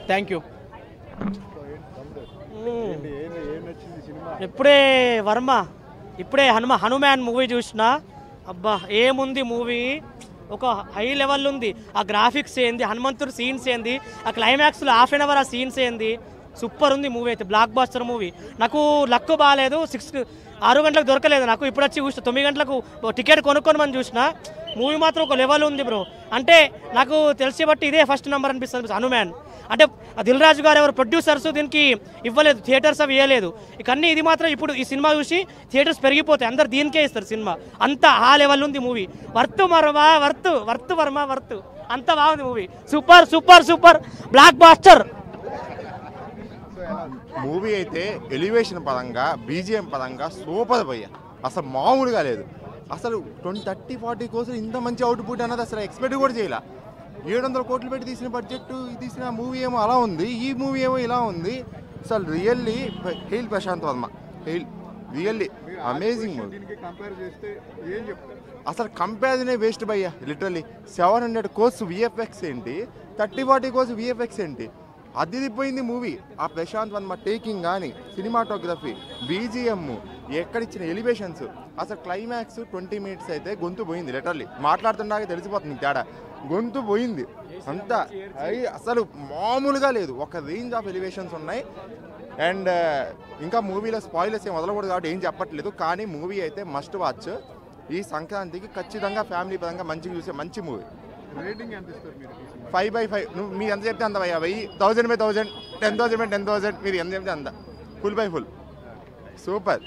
thank you ఏంటి ఏం ఏం నచ్చింది సినిమా ఇప్పుడే వర్మ ఇప్పుడే హనుమ హనుమాన్ మూవీ చూసిన అబ్బా ఏముంది మూవీ ఒక హై లెవెల్ ఉంది ఆ గ్రాఫిక్స్ ఏంది హనుమంతుడు సీన్స్ ఏంది ఆ క్లైమాక్స్లో హాఫ్ అన్ అవర్ ఆ సీన్స్ ఏంది సూపర్ ఉంది మూవీ అయితే బ్లాక్ బాస్టర్ మూవీ నాకు లక్ బాగాలేదు సిక్స్ ఆరు గంటలకు దొరకలేదు నాకు ఇప్పుడు వచ్చి చూసిన తొమ్మిది గంటలకు టికెట్ కొనుక్కొని మనం చూసిన మూవీ మాత్రం ఒక లెవెల్ ఉంది బ్రో అంటే నాకు తెలిసి బట్టి ఇదే ఫస్ట్ నెంబర్ అనిపిస్తుంది హనుమాన్ అంటే ఆ దిల్ రాజు గారు ఎవరు ప్రొడ్యూసర్స్ దీనికి ఇవ్వలేదు థియేటర్స్ అవి ఇవ్వలేదు ఇక అన్నీ ఇది మాత్రం ఇప్పుడు ఈ సినిమా చూసి థియేటర్స్ పెరిగిపోతాయి అందరు దీనికే ఇస్తారు సినిమా అంత ఆ లెవెల్ ఉంది movie worth Varma worth worth Varma worth అంత బాగుంది movie super super super blockbuster movie అయితే ఎలివేషన్ పరంగా బీజిఎం పరంగా సూపర్ భయ్య అసలు మామూలుగా లేదు అసలు ట్వంటీ థర్టీ ఫార్టీ కోసం ఇంత మంచి అవుట్పుట్ అన్నది అసలు ఎక్స్పెక్ట్ కూడా చేయాల ఏడు వందల కోట్లు పెట్టి తీసిన బడ్జెట్ తీసిన మూవీ ఏమో అలా ఉంది ఈ మూవీ ఏమో ఇలా ఉంది అసలు really hail Prashanth Varma hail really amazing movie దీనికి కంపేర్ చేస్తే ఏం చెప్తారు అసలు కంపారిజనే వేస్ట్ భయ్య literally seven hundred crores VFX ఏంటి థర్టీ ఫార్టీ కోర్స్ విఎఫ్ఎక్స్ ఏంటి అదిరిపోయింది మూవీ ఆ ప్రశాంత్ వర్మ టేకింగ్ కానీ సినిమాటోగ్రఫీ బీజిఎం ఎక్కడిచ్చిన ఎలివేషన్స్ అసలు క్లైమాక్స్ ట్వంటీ మినిట్స్ అయితే గొంతు పోయింది లిటరల్లీ మాట్లాడుతుండగా తెలిసిపోతుంది తేడా గొంతు పోయింది అంతా అయి అసలు మామూలుగా లేదు ఒక రేంజ్ ఆఫ్ ఎలివేషన్స్ ఉన్నాయి అండ్ ఇంకా మూవీలో స్పాయిలర్స్ ఏం వదలకూడదు కాబట్టి ఏం చెప్పట్లేదు కానీ మూవీ అయితే మస్ట్ వాచ్ ఈ సంక్రాంతికి ఖచ్చితంగా ఫ్యామిలీ పరంగా మంచిగా చూసే మంచి మూవీ రేటింగ్ ఎంత ఇస్తారు మీరు ఈ సినిమా ఫైవ్ బై ఫైవ్ నువ్వు మీరు ఎంత చెప్తే అంత భయ్యా వెయ్యి thousand by thousand ten thousand by ten thousand మీరు ఎంత చెప్తే అంత full by full super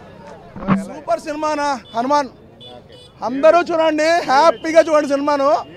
super సినిమానా హనుమాన్ అందరూ చూడండి హ్యాపీగా చూడండి సినిమాను